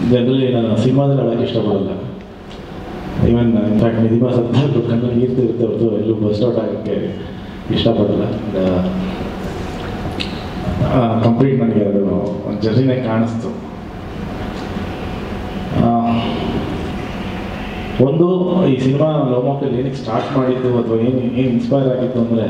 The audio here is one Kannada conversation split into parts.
ಜನರಲಿ ನಾನು ಸಿನಿಮಾದಲ್ಲಿ ಅಳಕ್ಕೆ ಇಷ್ಟಪಡಲ್ಲ ಈವನ್ ಇನ್ಫ್ಯಾಕ್ಟ್ ನಿಧಿಮಾ ಸತ್ತಾಗ ಕಣ್ಣಲ್ಲಿ ನೀರು ಇರುತ್ತೆ ಹೊರತು ಎಲ್ಲೂ ಬಸ್ ಔಟ್ ಆಗೋಕ್ಕೆ ಇಷ್ಟಪಡಲ್ಲ ಕಂಪ್ಲೀಟ್ ನನಗೆ ಅದು ಒಂದು ಜರ್ನಿನೇ ಕಾಣಿಸ್ತು ಆ, ಒಂದು ಈ ಸಿನಿಮಾ ಲವ್ ಮಾಕಲ್ಲಿ ಏನಕ್ಕೆ ಸ್ಟಾರ್ಟ್ ಮಾಡಿದ್ದು ಅಥವಾ ಏನು ಏನು ಇನ್ಸ್ಪೈರ್ ಆಗಿತ್ತು ಅಂದರೆ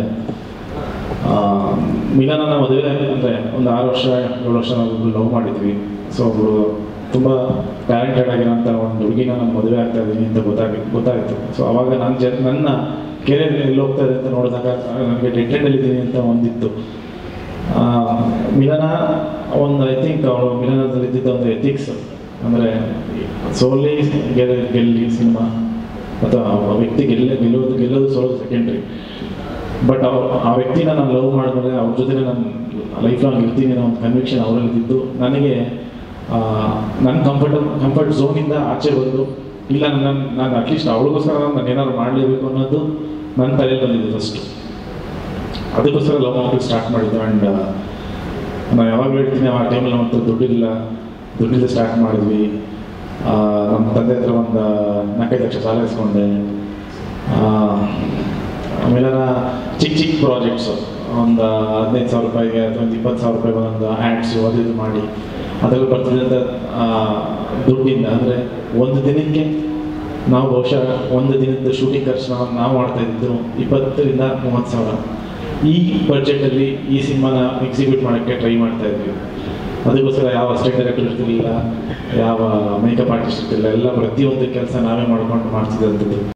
ಮಿಲನನ ಮದುವೆ ಅಂದರೆ ಒಂದು ಆರು ವರ್ಷ ಏಳು ವರ್ಷ ನಾವು ಲವ್ ಮಾಡಿದ್ವಿ ಸೊ ಒಬ್ಬಳು ತುಂಬ ಟ್ಯಾಲೆಂಟೆಡ್ ಆಗಿರೋಂಥ ಒಂದು ಹುಡುಗಿನ ನಾನು ಮದುವೆ ಆಗ್ತಾ ಇದ್ದೀನಿ ಅಂತ ಗೊತ್ತಾಗಿ ಗೊತ್ತಾಯಿತು ಸೊ ಅವಾಗ ನನ್ನ ಜ ನನ್ನ ಕೆರಿಯರ್ ಎಲ್ಲಿ ಹೋಗ್ತಾ ಇದೆ ಅಂತ ನೋಡಿದಾಗ ನನಗೆ ಡೆಡ್ ಇದ್ದೀನಿ ಅಂತ ಒಂದಿತ್ತು ಆ, ಮಿಲನ ಒಂದು ಐ ಥಿಂಕ್ ಅವಳು ಮಿಲನದಲ್ಲಿ ಇದ್ದಿದ್ದ ಒಂದು ಎಥಿಕ್ಸ್ ಅಂದರೆ ಸೋಲಿ ಗೆಲ್ ಗೆಲ್ಲಿ ಸಿನಿಮಾ ಮತ್ತು ಆ ವ್ಯಕ್ತಿ ಗೆಲ್ಲ ಗೆಲ್ಲೋದು ಗೆಲ್ಲೋದು ಸೋಲೋದು ಸೆಕೆಂಡ್ರಿ ಬಟ್ ಅವ್ರು ಆ ವ್ಯಕ್ತಿನ ನಾನು ಲವ್ ಮಾಡಿದ್ರೆ ಅವ್ರ ಜೊತೆ ನಾನು ಲೈಫ್ ಲಾಂಗ್ ಇರ್ತೀನಿ ಅನ್ನೋ ಒಂದು ಕನ್ವಿಕ್ಷನ್ ಅವರಲ್ಲಿ ಇದ್ದಿದ್ದು ನನಗೆ ಆ, ನನ್ನ ಕಂಫರ್ಟ್ ಕಂಫರ್ಟ್ ಝೋನಿಂದ ಆಚೆ ಬಂದು ಇಲ್ಲ ನನ್ನ ನಾನು ಅಟ್ಲೀಸ್ಟ್ ಅವಳಿಗೋಸ್ಕರ ನಾನು ಏನಾದ್ರು ಮಾಡಲೇಬೇಕು ಅನ್ನೋದು ನನ್ನ ತಲೆಯಲ್ಲಿ ಬಂದಿದೆ ಫಸ್ಟು ಅದಕ್ಕೋಸ್ಕರ ಲವ್ ಮಾಡೋಕ್ಕೆ ಸ್ಟಾರ್ಟ್ ಮಾಡಿದ್ದು ಆ್ಯಂಡ್ ನಾನು ಯಾವಾಗಲೂ ಹೇಳ್ತೀನಿ ಆ ಟೈಮಲ್ಲಿ ನಮ್ಮ ಹತ್ರ ದುಡ್ಡಿಲ್ಲ ದುಡ್ಡಿಂದ ಸ್ಟಾರ್ಟ್ ಮಾಡಿದ್ವಿ ಆ, ನಮ್ಮ ತಂದೆ ಹತ್ರ ಒಂದು ನಾಲ್ಕೈದು ಲಕ್ಷ ಸಾಲ ಇಸ್ಕೊಂಡೆ ಆ, ಆಮೇಲೆ ನಾ ಚಿಕ್ಕ ಚಿಕ್ಕ ಪ್ರಾಜೆಕ್ಟ್ಸು ಒಂದು ಹದಿನೈದು ಸಾವಿರ ರೂಪಾಯಿಗೆ ಅಥವಾ ಒಂದು ಇಪ್ಪತ್ತು ಸಾವಿರ ರೂಪಾಯಿಗೆ ಒಂದೊಂದು ಆ್ಯಡ್ಸು ಅದು ಇದು ಮಾಡಿ ಅದರಲ್ಲಿ ಬರ್ತಿದ್ದಂಥ ಆ, ದುಡ್ಡಿಂದ ಅಂದರೆ ಒಂದು ದಿನಕ್ಕೆ ನಾವು ಬಹುಶಃ ಒಂದು ದಿನದ ಶೂಟಿಂಗ್ ಖರ್ಚು ನಾವು ನಾವು ಮಾಡ್ತಾ ಇದ್ದಿದ್ದು ಇಪ್ಪತ್ತರಿಂದ ಮೂವತ್ತು ಸಾವಿರ ಈ ಬಡ್ಜೆಟಲ್ಲಿ ಈ ಸಿನಿಮಾನ ಎಕ್ಸಿಕ್ಯೂಟ್ ಮಾಡೋಕ್ಕೆ ಟ್ರೈ ಮಾಡ್ತಾ ಇದ್ವಿ ಅದಕ್ಕೋಸ್ಕರ ಯಾವ ಅಸಿಸ್ಟೆಂಟ್ ಡೈರೆಕ್ಟರ್ ಇರ್ತಿರ್ಲಿಲ್ಲ ಯಾವ ಮೇಕಪ್ ಆರ್ಟಿಸ್ಟ್ ಇರ್ತಿಲ್ಲ ಎಲ್ಲ ಪ್ರತಿಯೊಂದು ಕೆಲಸ ನಾವೇ ಮಾಡ್ಕೊಂಡು ಮಾಡ್ತಿದ್ದಂಥದ್ದು